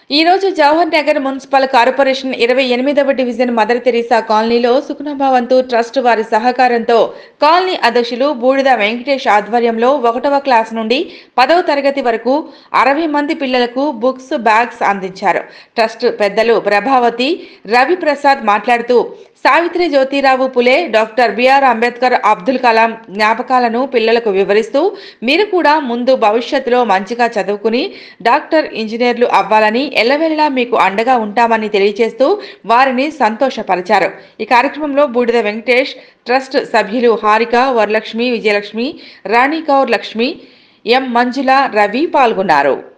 ఈ రోజు Jawahar Nagar municipal corporation ఇరవై ఎనిమిదవ డివిజన్ మదర్ తెరీసా కాలనీలో సుఖనభావంతు ట్రస్ట్ వారి సహకారంతో కాలనీ అధ్యక్షులు బూడిద వెంకటేష్ ఆధ్వర్యంలో ఒకటవ క్లాస్ నుండి పదవ తరగతి వరకు అరవై మంది పిల్లలకు బుక్స్ బ్యాగ్స్ అందించారు ట్రస్ట్ పెద్దలు ప్రభావతి రవి ప్రసాద్ మాట్లాడుతూ సావిత్రి జ్యోతిరావు పులే డాక్టర్ బిఆర్ అంబేద్కర్ అబ్దుల్ కలాం జ్ఞాపకాలను పిల్లలకు వివరిస్తూ మీరు కూడా ముందు భవిష్యత్తులో మంచిగా చదువుకుని డాక్టర్ ఇంజనీర్లు అవ్వాలని ఎల్లవెల్లలా మీకు అండగా ఉంటామని తెలియజేస్తూ వారిని సంతోషపరిచారు ఈ కార్యక్రమంలో బూడిద వెంకటేష్ ట్రస్ట్ సభ్యులు హారిక వరలక్ష్మి విజయలక్ష్మి రాణి కౌర్ లక్ష్మి ఎం మంజుల రవి పాల్గొన్నారు